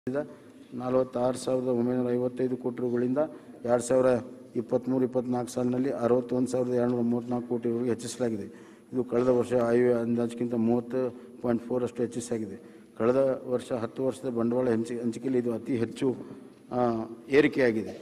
ನಲವತ್ತಾರು ಸಾವಿರದ ಒಂಬೈನೂರ ಐವತ್ತೈದು ಕೋಟಿ ರೂಗಳಿಂದ ಎರಡು ಸಾವಿರ ಇಪ್ಪತ್ತ್ಮೂರು ಇಪ್ಪತ್ತ್ನಾಲ್ಕು ಸಾಲಿನಲ್ಲಿ ಅರವತ್ತೊಂದು ಸಾವಿರದ ಎರಡುನೂರ ಮೂವತ್ತ್ನಾಲ್ಕು ಕೋಟಿ ರೂಪಾಯಿಗೆ ಹೆಚ್ಚಿಸಲಾಗಿದೆ ಇದು ಕಳೆದ ವರ್ಷ ಆಯವ್ಯಯ ಅಂದಾಜಿಗಿಂತ ಮೂವತ್ತು ಪಾಯಿಂಟ್ ಫೋರ್ ಅಷ್ಟು ಹೆಚ್ಚಿಸಾಗಿದೆ ಕಳೆದ ವರ್ಷ ಹತ್ತು ವರ್ಷದ ಬಂಡವಾಳ ಹಂಚಿ ಹಂಚಿಕೆಯಲ್ಲಿ ಇದು ಅತಿ ಹೆಚ್ಚು ಆ, ಏರಿಕೆಯಾಗಿದೆ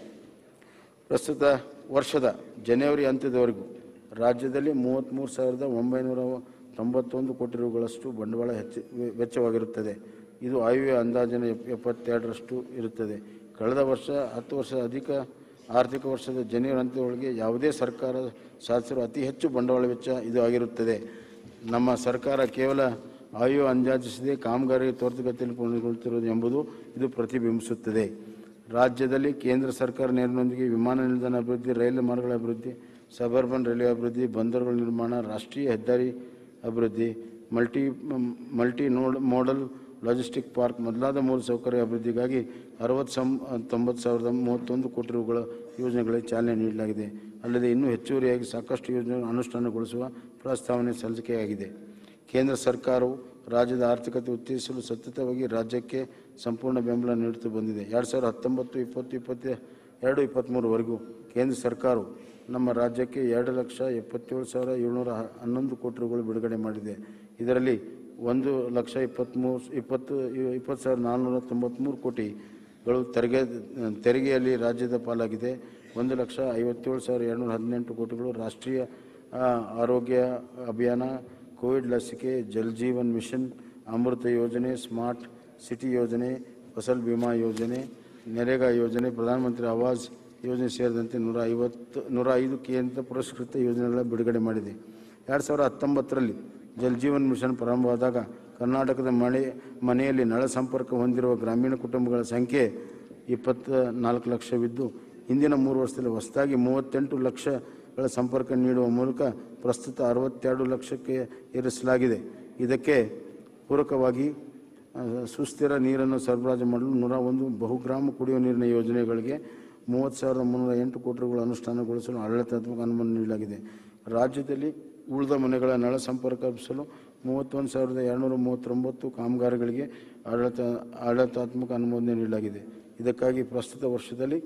ಪ್ರಸ್ತುತ ವರ್ಷದ ಜನವರಿ ಅಂತ್ಯದವರೆಗೂ ರಾಜ್ಯದಲ್ಲಿ ಮೂವತ್ತ್ಮೂರು ಸಾವಿರದ ಒಂಬೈನೂರ ತೊಂಬತ್ತೊಂದು ಕೋಟಿ ರೂಗಳಷ್ಟು ಬಂಡವಾಳ ಹೆಚ್ಚು ವೆ- ವೆಚ್ಚವಾಗಿರುತ್ತದೆ ಇದು ಆಯವ್ಯಯ ಅಂದಾಜಿನ ಎಪ್- ಎಪ್ಪತ್ತೆರಡರಷ್ಟು ಇರುತ್ತದೆ ಕಳೆದ ವರ್ಷ ಹತ್ತು ವರ್ಷದ ಅಧಿಕ ಆರ್ಥಿಕ ವರ್ಷದ ಜನವರಿ ಅಂತ್ಯದೊಳಗೆ ಯಾವುದೇ ಸರ್ಕಾರ ಸಾಧಿಸಿರುವ ಅತಿ ಹೆಚ್ಚು ಬಂಡವಾಳ ವೆಚ್ಚ ಇದು ಆಗಿರುತ್ತದೆ ನಮ್ಮ ಸರ್ಕಾರ ಕೇವಲ ಆಯು ಅಂದಾಜಿಸದೆ ಕಾಮಗಾರಿ ತ್ವರಿತಗತಿಯಲ್ಲಿ ಪೂರ್ಣಗೊಳ್ಳುತ್ತಿರುವುದು ಎಂಬುದು ಇದು ಪ್ರತಿಬಿಂಬಿಸುತ್ತದೆ ರಾಜ್ಯದಲ್ಲಿ ಕೇಂದ್ರ ಸರ್ಕಾರ ನೆರವಿನೊಂದಿಗೆ ವಿಮಾನ ನಿಲ್ದಾಣ ಅಭಿವೃದ್ಧಿ ರೈಲು ಮಾರ್ಗಗಳ ಅಭಿವೃದ್ಧಿ ಸಬರ್ಬನ್ ರೈಲ್ವೆ ಅಭಿವೃದ್ಧಿ ಬಂದರುಗಳ ನಿರ್ಮಾಣ ರಾಷ್ಟ್ರೀಯ ಹೆದ್ದಾರಿ ಅಭಿವೃದ್ಧಿ multi multi node modal logistic park ಮೊದಲಾದ ಮೂಲಸೌಕರ್ಯ ಅಭಿವೃದ್ಧಿಗಾಗಿ ಅರವತ್ತು ಸಂ ತೊಂಬತ್ತು ಸಾವಿರದ ಮೂವತ್ತೊಂದು ಕೋಟಿ ರೂಗಳ ಯೋಜನೆಗಳಿಗೆ ಚಾಲನೆ ನೀಡಲಾಗಿದೆ ಅಲ್ಲದೆ ಇನ್ನೂ ಹೆಚ್ಚುವರಿಯಾಗಿ ಸಾಕಷ್ಟು ಯೋಜನೆಗಳನ್ನು ಅನುಷ್ಠಾನಗೊಳಿಸುವ ಪ್ರಸ್ತಾವನೆ ಸಲ್ಲಿಕೆಯಾಗಿದೆ ಕೇಂದ್ರ ಸರ್ಕಾರವು ರಾಜ್ಯದ ಆರ್ಥಿಕತೆ ಉತ್ತೇಜಿಸಲು ಸತತವಾಗಿ ರಾಜ್ಯಕ್ಕೆ ಸಂಪೂರ್ಣ ಬೆಂಬಲ ನೀಡುತ್ತಾ ಬಂದಿದೆ ಎರಡು ಸಾವಿರದ ಹತ್ತೊಂಬತ್ತು ಇಪ್ಪತ್ತು ಇಪ್ಪತ್ತ ಎರಡು ಇಪ್ಪತ್ತ್ಮೂರವರೆಗೂ ಕೇಂದ್ರ ಸರ್ಕಾರವು ನಮ್ಮ ರಾಜ್ಯಕ್ಕೆ ಎರಡು ಲಕ್ಷ ಎಪ್ಪತ್ತೇಳು ಸಾವಿರ ಏಳ್ನೂರ ಹ- ಹನ್ನೊಂದು ಕೋಟಿ ರೂಗಳು ಬಿಡುಗಡೆ ಮಾಡಿದೆ ಇದರಲ್ಲಿ ಒಂದು ಲಕ್ಷ ಇಪ್ಪತ್ತ್ಮೂರು ಇಪ್ಪತ್ತು ಇಪ್ಪತ್ತು ಸಾವಿರದ ನಾನ್ನೂರ ತೊಂಬತ್ತ್ಮೂರು ಕೋಟಿಗಳು ತೆರಿಗೆ ತೆರಿಗೆಯಲ್ಲಿ ರಾಜ್ಯದ ಪಾಲಾಗಿದೆ ಒಂದು ಲಕ್ಷ ಐವತ್ತೇಳು ಸಾವಿರದ ಎರಡುನೂರ ಹದಿನೆಂಟು ಕೋಟಿಗಳು ರಾಷ್ಟ್ರೀಯ ಆ, ಆರೋಗ್ಯ ಅಭಿಯಾನ ಕೋವಿಡ್ ಲಸಿಕೆ ಜಲ್ ಜೀವನ್ ಮಿಷನ್ ಅಮೃತ ಯೋಜನೆ ಸ್ಮಾರ್ಟ್ ಸಿಟಿ ಯೋಜನೆ ಫಸಲ್ ಬಿಮಾ ಯೋಜನೆ ನರೇಗಾ ಯೋಜನೆ ಪ್ರಧಾನಮಂತ್ರಿ ಆವಾಸ್ ಯೋಜನೆ ಸೇರಿದಂತೆ ನೂರ ಐವತ್ತು ನೂರ ಐದು ಕೇಂದ್ರ ಪುರಸ್ಕೃತ ಯೋಜನೆಗಳ ಬಿಡುಗಡೆ ಮಾಡಿದೆ ಎರಡು ಸಾವಿರದ ಹತ್ತೊಂಬತ್ತರಲ್ಲಿ ಜಲ್ ಜೀವನ್ ಮಿಷನ್ ಪ್ರಾರಂಭವಾದಾಗ ಕರ್ನಾಟಕದ ಮಳೆ ಮನೆಯಲ್ಲಿ ನಳ ಸಂಪರ್ಕ ಹೊಂದಿರುವ ಗ್ರಾಮೀಣ ಕುಟುಂಬಗಳ ಸಂಖ್ಯೆ ಇಪ್ಪತ್ತ ನಾಲ್ಕು ಲಕ್ಷವಿದ್ದು ಹಿಂದಿನ ಮೂರು ವರ್ಷದಲ್ಲಿ ಹೊಸದಾಗಿ ಮೂವತ್ತೆಂಟು ಲಕ್ಷಗಳ ಸಂಪರ್ಕ ನೀಡುವ ಮೂಲಕ ಪ್ರಸ್ತುತ ಅರವತ್ತೆರಡು ಲಕ್ಷಕ್ಕೆ ಏರಿಸಲಾಗಿದೆ ಇದಕ್ಕೆ ಪೂರಕವಾಗಿ ಆ, ಸುಸ್ಥಿರ ನೀರನ್ನು ಸರಬರಾಜು ಮಾಡಲು ನೂರ ಒಂದು ಬಹುಗ್ರಾಮ ಕುಡಿಯುವ ನೀರಿನ ಯೋಜನೆಗಳಿಗೆ ಮೂವತ್ತು ಸಾವಿರದ ಮುನ್ನೂರ ಎಂಟು ಕೋಟಿ ರೂಗಳ ಅನುಷ್ಠಾನಗೊಳಿಸಲು ಆಡಳಿತಾತ್ಮಕ ಅನುಮತಿ ನೀಡಲಾಗಿದೆ ರಾಜ್ಯದಲ್ಲಿ ಉಳಿದ ಮನೆಗಳ ನಳ ಸಂಪರ್ಕ ಕಲ್ಪಿಸಲು ಮೂವತ್ತೊಂದು ಸಾವಿರದ ಎರಡುನೂರ ಮೂವತ್ತೊಂಬತ್ತು ಕಾಮಗಾರಿಗಳಿಗೆ ಆಡಳಿತ ಆಡಳಿತಾತ್ಮಕ ಅನುಮೋದನೆ ನೀಡಲಾಗಿದೆ ಇದಕ್ಕಾಗಿ ಪ್ರಸ್ತುತ ವರ್ಷದಲ್ಲಿ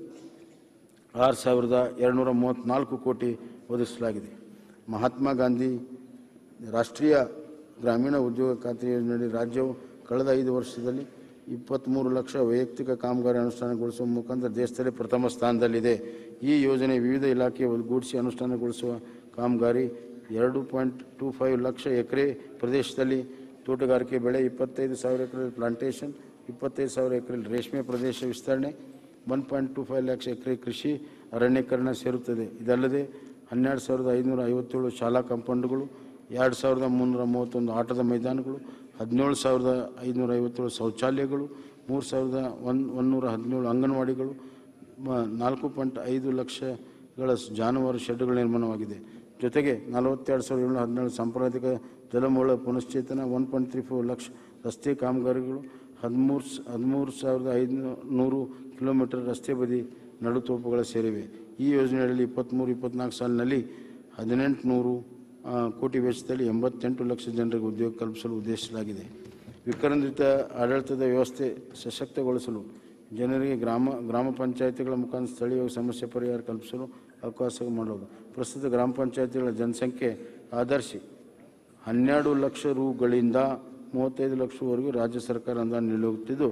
ಆರು ಸಾವಿರದ ಎರಡುನೂರ ಮೂವತ್ತ್ನಾಲ್ಕು ಕೋಟಿ ಒದಗಿಸಲಾಗಿದೆ ಮಹಾತ್ಮ ಗಾಂಧಿ ರಾಷ್ಟ್ರೀಯ ಗ್ರಾಮೀಣ ಉದ್ಯೋಗ ಖಾತ್ರಿ ಯೋಜನೆಯಡಿ ರಾಜ್ಯವು ಕಳೆದ ಐದು ವರ್ಷದಲ್ಲಿ ಇಪ್ಪತ್ತ್ಮೂರು ಲಕ್ಷ ವೈಯಕ್ತಿಕ ಕಾಮಗಾರಿ ಅನುಷ್ಠಾನಗೊಳಿಸುವ ಮುಖಾಂತರ ದೇಶದಲ್ಲಿ ಪ್ರಥಮ ಸ್ಥಾನದಲ್ಲಿದೆ ಈ ಯೋಜನೆ ವಿವಿಧ ಇಲಾಖೆ ಒಗ್ಗೂಡಿಸಿ ಅನುಷ್ಠಾನಗೊಳಿಸುವ ಕಾಮಗಾರಿ ಎರಡು ಪಾಯಿಂಟ್ ಟೂ ಫೈವ್ ಲಕ್ಷ ಎಕರೆ ಪ್ರದೇಶದಲ್ಲಿ ತೋಟಗಾರಿಕೆ ಬೆಳೆ ಇಪ್ಪತ್ತೈದು ಸಾವಿರ ಎಕರೆ ಪ್ಲಾಂಟೇಷನ್ ಇಪ್ಪತ್ತೈದು ಸಾವಿರ ಎಕರೆ ರೇಷ್ಮೆ ಪ್ರದೇಶ ವಿಸ್ತರಣೆ one point two five lakhs ಎಕರೆ ಕೃಷಿ ಅರಣ್ಯೀಕರಣ ಸೇರುತ್ತದೆ ಇದಲ್ಲದೆ ಹನ್ನೆರಡು ಸಾವಿರದ ಐದುನೂರ ಐವತ್ತೇಳು ಶಾಲಾ ಕಾಂಪೌಂಡ್ಗಳು ಎರಡು ಸಾವಿರದ ಮುನ್ನೂರ ಮೂವತ್ತೊಂದು ಆಟದ ಮೈದಾನಗಳು ಹದಿನೇಳು ಸಾವಿರದ ಐದುನೂರ ಐವತ್ತೇಳು ಶೌಚಾಲಯಗಳು ಮೂರು ಸಾವಿರದ ಒನ್ ಒನ್ನೂರ ಹದಿನೇಳು ಅಂಗನವಾಡಿಗಳು ಮ- ನಾಲ್ಕು ಪಾಯಿಂಟ್ ಐದು ಲಕ್ಷಗಳ ಜಾನುವಾರು ಶೆಡ್ಡುಗಳ ನಿರ್ಮಾಣವಾಗಿದೆ ಜೊತೆಗೆ ನಲವತ್ತೆರಡು ಸಾವಿರದ ಏಳ್ನೂರ ಹದಿನೇಳು ಸಾಂಪ್ರದಾಯಿಕ ಜಲಮೂಲ ಪುನಶ್ಚೇತನ one point three four lakh ರಸ್ತೆ ಕಾಮಗಾರಿಗಳು ಹದಿಮೂರು ಹದಿಮೂರು ಸಾವಿರದ ಐದುನೂರು ಕಿಲೋಮೀಟರ್ ರಸ್ತೆ ಬದಿ ನಡುತೋಪುಗಳ ಸೇರಿವೆ ಈ ಯೋಜನೆಯಲ್ಲಿ ಇಪ್ಪತ್ತ್ಮೂರು ಇಪ್ಪತ್ತ್ನಾಲ್ಕು ಸಾಲಿನಲ್ಲಿ ಹದಿನೆಂಟು ನೂರು ಆ, ಕೋಟಿ ವೆಚ್ಚದಲ್ಲಿ ಎಂಬತ್ತೆಂಟು ಲಕ್ಷ ಜನರಿಗೆ ಉದ್ಯೋಗ ಕಲ್ಪಿಸಲು ಉದ್ದೇಶಿಸಲಾಗಿದೆ ವಿಕೇಂದ್ರಿತ ಆಡಳಿತದ ವ್ಯವಸ್ಥೆ ಸಶಕ್ತಗೊಳಿಸಲು ಜನರಿಗೆ ಗ್ರಾಮ ಗ್ರಾಮ ಪಂಚಾಯಿತಿಗಳ ಮುಖಾಂತರ ಸ್ಥಳೀಯ ಸಮಸ್ಯೆ ಪರಿಹಾರ ಕಲ್ಪಿಸಲು ಅವಕಾಶ ಮಾಡೋದು ಪ್ರಸ್ತುತ ಗ್ರಾಮ ಪಂಚಾಯಿತಿಗಳ ಜನಸಂಖ್ಯೆ ಆಧರಿಸಿ ಹನ್ನೆರಡು ಲಕ್ಷ ರೂಗಳಿಂದ ಮೂವತ್ತೈದು ಲಕ್ಷವರೆಗೂ ರಾಜ್ಯ ಸರ್ಕಾರ ಅನುದಾನ ನೀಡುತ್ತಿದ್ದು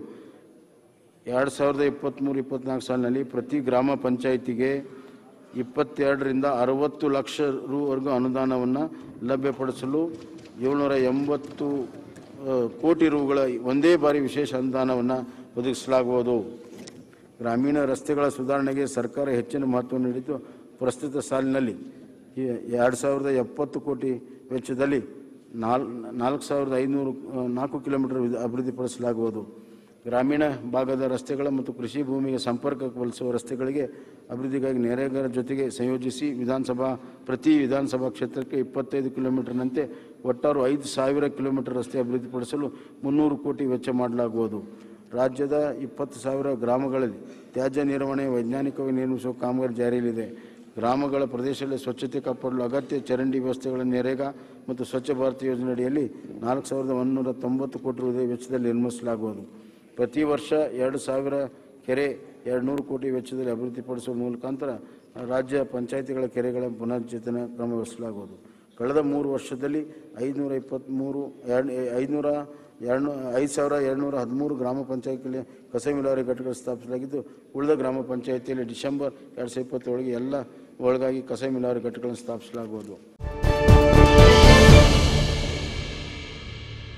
ಎರಡು ಸಾವಿರದ ಇಪ್ಪತ್ತ್ಮೂರು ಇಪ್ಪತ್ತ್ನಾಲ್ಕು ಸಾಲಿನಲ್ಲಿ ಪ್ರತಿ ಗ್ರಾಮ ಪಂಚಾಯಿತಿಗೆ ಇಪ್ಪತ್ತೆರಡರಿಂದ ಅರವತ್ತು ಲಕ್ಷ ರೂವರೆಗೂ ಅನುದಾನವನ್ನು ಲಭ್ಯಪಡಿಸಲು ಏಳ್ನೂರ ಎಂಬತ್ತು ಆ, ಕೋಟಿ ರೂಗಳ ಒಂದೇ ಬಾರಿ ವಿಶೇಷ ಅನುದಾನವನ್ನು ಒದಗಿಸಲಾಗುವುದು ಗ್ರಾಮೀಣ ರಸ್ತೆಗಳ ಸುಧಾರಣೆಗೆ ಸರ್ಕಾರ ಹೆಚ್ಚಿನ ಮಹತ್ವ ನೀಡಿದ್ದು ಪ್ರಸ್ತುತ ಸಾಲಿನಲ್ಲಿ ಈ ಎರಡು ಸಾವಿರದ ಎಪ್ಪತ್ತು ಕೋಟಿ ವೆಚ್ಚದಲ್ಲಿ ನಾಲ್ ನಾಲ್ಕು ಸಾವಿರದ ಐನೂರು ಆ, ನಾಲ್ಕು ಕಿಲೋಮೀಟರ್ ವಿಧ- ಅಭಿವೃದ್ಧಿಪಡಿಸಲಾಗುವುದು ಗ್ರಾಮೀಣ ಭಾಗದ ರಸ್ತೆಗಳ ಮತ್ತು ಕೃಷಿ ಭೂಮಿಗೆ ಸಂಪರ್ಕ ಕಲ್ಪಿಸುವ ರಸ್ತೆಗಳಿಗೆ ಅಭಿವೃದ್ಧಿಗಾಗಿ ನೆರೆಗರ ಜೊತೆಗೆ ಸಂಯೋಜಿಸಿ ವಿಧಾನಸಭಾ ಪ್ರತಿ ವಿಧಾನಸಭಾ ಕ್ಷೇತ್ರಕ್ಕೆ ಇಪ್ಪತ್ತೈದು ಕಿಲೋಮೀಟರ್ನಂತೆ ಒಟ್ಟಾರು ಐದು ಸಾವಿರ ಕಿಲೋಮೀಟರ್ ರಸ್ತೆ ಅಭಿವೃದ್ಧಿಪಡಿಸಲು ಮುನ್ನೂರು ಕೋಟಿ ವೆಚ್ಚ ಮಾಡಲಾಗುವುದು ರಾಜ್ಯದ ಇಪ್ಪತ್ತು ಸಾವಿರ ಗ್ರಾಮಗಳಲ್ಲಿ ತ್ಯಾಜ್ಯ ನಿರ್ವಹಣೆ ವೈಜ್ಞಾನಿಕವಾಗಿ ನಿರ್ಮಿಸುವ ಕಾಮಗಾರಿ ಜಾರಿಯಲ್ಲಿದೆ ಗ್ರಾಮಗಳ ಪ್ರದೇಶದಲ್ಲಿ ಸ್ವಚ್ಛತೆ ಕಾಪಾಡಲು ಅಗತ್ಯ ಚರಂಡಿ ವ್ಯವಸ್ಥೆಗಳ ನೆರೆಗ ಮತ್ತು ಸ್ವಚ್ಛ ಭಾರತ್ ಯೋಜನೆ ಅಡಿಯಲ್ಲಿ ನಾಲ್ಕು ಸಾವಿರದ ಒಂದುನೂರ ತೊಂಬತ್ತು ಕೋಟಿ ರೂಪಾಯಿ ವೆಚ್ಚದಲ್ಲಿ ನಿರ್ಮಿಸಲಾಗುವುದು ಪ್ರತಿ ವರ್ಷ ಎರಡು ಸಾವಿರ ಕೆರೆ ಎರಡು ನೂರು ಕೋಟಿ ವೆಚ್ಚದಲ್ಲಿ ಅಭಿವೃದ್ಧಿಪಡಿಸುವ ಮುಖಾಂತರ ರಾಜ್ಯ ಪಂಚಾಯಿತಿಗಳ ಕೆರೆಗಳ ಪುನರ್ಚೇತನ ಕ್ರಮವಹಿಸಲಾಗುವುದು ಕಳೆದ ಮೂರು ವರ್ಷದಲ್ಲಿ ಐದುನೂರ ಇಪ್ಪತ್ತ್ಮೂರು ಎರಡು ಐದುನೂರ ಎರಡು ಐದು ಸಾವಿರ ಎರಡುನೂರ ಹದಿಮೂರು ಗ್ರಾಮ ಪಂಚಾಯತಿಗಳಲ್ಲಿ ಕಸ ವಿಲೇವಾರಿ ಘಟಕಗಳು ಸ್ಥಾಪಿಸಲಾಗಿದ್ದು ಉಳಿದ ಗ್ರಾಮ ಪಂಚಾಯಿತಿಯಲ್ಲಿ ಡಿಸೆಂಬರ್ ಎರಡು ಸಾವಿರದ ಇಪ್ಪತ್ತೊಳಗೆ ಎಲ್ಲ ಒಳಗಾಗಿ ಕಸ ವಿಲೇವಾರಿ ಘಟಕಗಳನ್ನು ಸ್ಥಾಪಿಸಲಾಗುವುದು